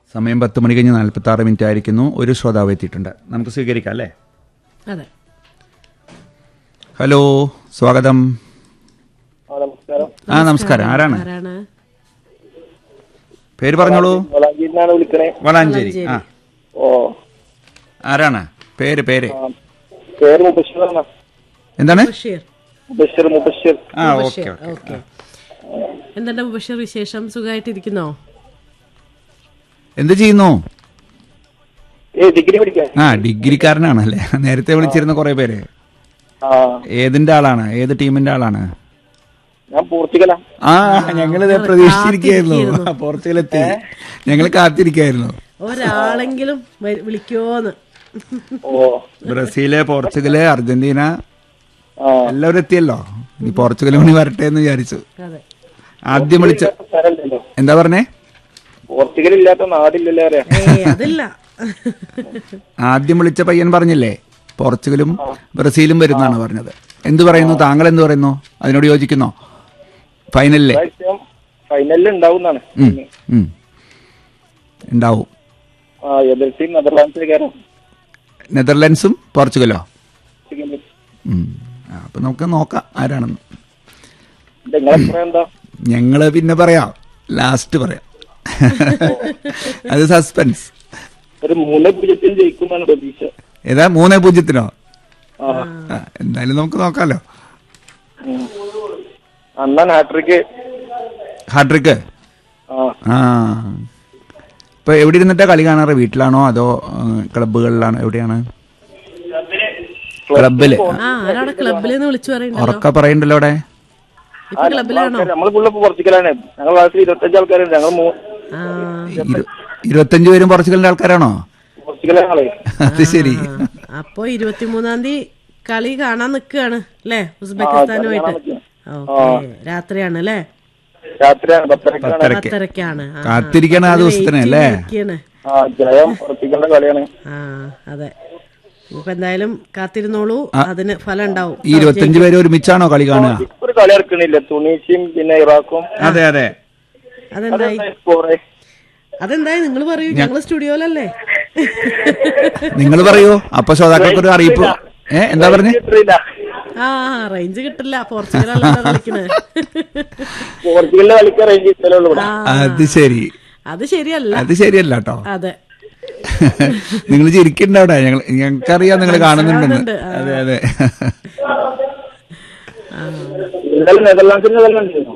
സമയം പത്ത് മണി കഴിഞ്ഞ് നാൽപ്പത്തി ആറ് മിനിറ്റ് ആയിരിക്കുന്നു ഒരു ശ്രോതാവ് എത്തിയിട്ടുണ്ട് നമുക്ക് സ്വീകരിക്കാം അല്ലേ അതെ ഹലോ സ്വാഗതം ആ, നമസ്കാരം ആ നമസ്കാരം ആരാണ് ആരാണ് പേര് പറഞ്ഞോളൂ വളാഞ്ചേരിന്നാണ് വിളിക്കണേ വളാഞ്ചേരി ആ ഓ ആരാണ് പേര് പേര് ആ, പേര് മുബഷിറാണ് എന്താണ് ബഷീർ മുബഷിർ മുബഷിർ ആ ഓക്കെ ബഷീർ ഓക്കെ ഓക്കെ എന്തുണ്ട് ബഷീർ വിശേഷം സുഖമായിട്ടിരിക്കുന്നോ എന്ത് ചെയ്യുന്നു ഏ ഡിഗ്രി പഠിക്കാൻ ആ ഡിഗ്രിക്കാരനാണല്ലേ നേരത്തെ വിളിച്ചിരുന്ന കുറെ പേര് ആ ഏതിന്റെ ആളാണ് ഏത് ടീമിന്റെ ആളാണ് ഞാൻ പോർച്ചുഗലാ ആ ഞങ്ങളിത് പ്രതീക്ഷിച്ചിരിക്കായിരുന്നു കാത്തിരിക്കുകയായിരുന്നു. പോർച്ചുഗൽ എത്തി ഞങ്ങൾ കാത്തിരിക്കായിരുന്നു ഒരാളെങ്കിലും വ- വിളിക്കുവോന്ന് ഓ ബ്രസീല് പോർച്ചുഗല് അർജന്റീന ആ എല്ലാവരും എത്തിയല്ലോ ഇനി പോർച്ചുഗൽ മണി വരട്ടെ എന്ന് വിചാരിച്ചു അതെ ആദ്യം വിളിച്ച സ്ഥലമില്ലല്ലോ എന്താ പറഞ്ഞേ പോർച്ചുഗൽ ഇല്ലാത്ത നാടില്ലല്ലോ അറിയാം ഏ അതില്ല ആദ്യം വിളിച്ച പയ്യൻ പറഞ്ഞില്ലേ പോർച്ചുഗലും ബ്രസീലും വരുന്നാണ് പറഞ്ഞത് എന്ത് പറയുന്നു താങ്കൾ എന്ത് പറയുന്നു അതിനോട് യോജിക്കുന്നോ ഫൈനലിലെ ഇപ്രാവശ്യം ഫൈനലിൽ ഉണ്ടാവുന്നാണ് ഉം, ഉം. ഉണ്ടാവും ആ എതിർ ടീം നെതർലാൻഡ്സിൽ കയറാം നെതർലാൻഡ്സും പോർച്ചുഗലോ പോർച്ചുഗല്. ഉം. ആ, അപ്പൊ നമുക്ക് നോക്കാം ആരാണെന്ന് ഇത് നിങ്ങളെ അഭിപ്രായം എന്താ ഞങ്ങള് പിന്നെ പറയാം ലാസ്റ്റ് പറയാം അത് സസ്പെൻസ് ഒരു മൂന്ന് പൂജ്യത്തിൽ ജയിക്കുമെന്നാണ് പ്രതീക്ഷ ഏതാ മൂന്നേ പൂജ്യത്തിനോ ആ ആ, എന്തായാലും നമുക്ക് നോക്കാലോ ഉം. അന്നാണ് ഹാട്രിക്ക് ഹാട്രിക്ക് ആ ആ ഇപ്പൊ എവിടെ ഇരുന്നിട്ടാ കളി കാണാറ് വീട്ടിലാണോ അതോ ആ, ക്ലബ്ബുകളിലാണോ എവിടെയാണ് ക്ലബില് ആ ആരാടെ ക്ലബിൽ നിന്ന് വിളിച്ചു പറയണ്ടല്ലോ ഉറക്ക പറയണ്ടല്ലോ അവിടെ ഇപ്പൊ ക്ലബിലാണോ നമ്മൾ ഫുള്ള് പോർച്ചുഗലാണ് ഞങ്ങൾ ക്ലാസ്സിൽ ഇരുപത്തഞ്ച് ആൾക്കാരുണ്ട് ഞങ്ങൾ മൂ- ആ ഇരു- ഇരുപത്തഞ്ച് പേരും പോർച്ചുഗലിന്റെ ആൾക്കാരാണോ പോർച്ചുഗലാണ് ഞങ്ങളെ അത് ശരി ആ, അപ്പൊ ഇരുപത്തിമൂന്നാം തീയതി കളി കാണാൻ നിക്കാണ് അല്ലേ ഉസ്ബെക്കിസ്ഥാനുമായിട്ട് ഓക്കെ രാത്രിയാണ് അല്ലേ രാത്രിയാണ് പത്തരക്കാണ് പത്തരക്ക് പത്തരക്കാണ് ആ, കാത്തിരിക്കണ ആ അതിന് ദിവസത്തിന് wait അല്ലേ ചെയ്തിരിക്കുകയാണ്. ആ ജയം ഉറപ്പിക്കേണ്ട കളിയാണ് ആ അതെ ഇപ്പൊ എന്തായാലും കാത്തിരുന്നോളൂ അതിന് ഫലം ഉണ്ടാവും ഈ ഇരുപത്തഞ്ച് പേര് ഒരുമിച്ചാണോ കളി കാണുക ഇപ്പൊ ഒരു കളി ഇറക്കണില്ല തുണീഷ്യയും പിന്നെ ഇറാഖും അതെ അതെ അതെന്തായി സ്കോറെ അതെന്തായി നിങ്ങൾ പറയൂ ഞങ്ങള് സ്റ്റുഡിയോയിലല്ലേ നിങ്ങൾ പറയൂ അപ്പൊ ശ്രോതാക്കൾക്ക് ഒരു അറിയിപ്പ് ഏ എന്താ പറഞ്ഞേ കിട്ടില്ല ആ റേഞ്ച് കിട്ടില്ല പോർച്ചുഗലല്ലോ കളിക്കണേ പോർച്ചുഗലിലെ കളിക്ക് റേഞ്ച് കിട്ടലുള്ളൂ ഇവിടെ ആ അത് ശരി അത് ശരിയല്ല അത് ശരിയല്ല കേട്ടോ അതെ നിങ്ങൾ ചിരിക്കണ്ട അവിടെ ഞങ്ങൾ ഞങ്ങൾക്കറിയാം നിങ്ങൾ കാണുന്നുണ്ടെന്ന് കാണുന്നുണ്ട്. ആ. അതെ അതെ ഇന്നലെ നെതർലാൻഡ്സിന്റെ കളി കണ്ടിരുന്നു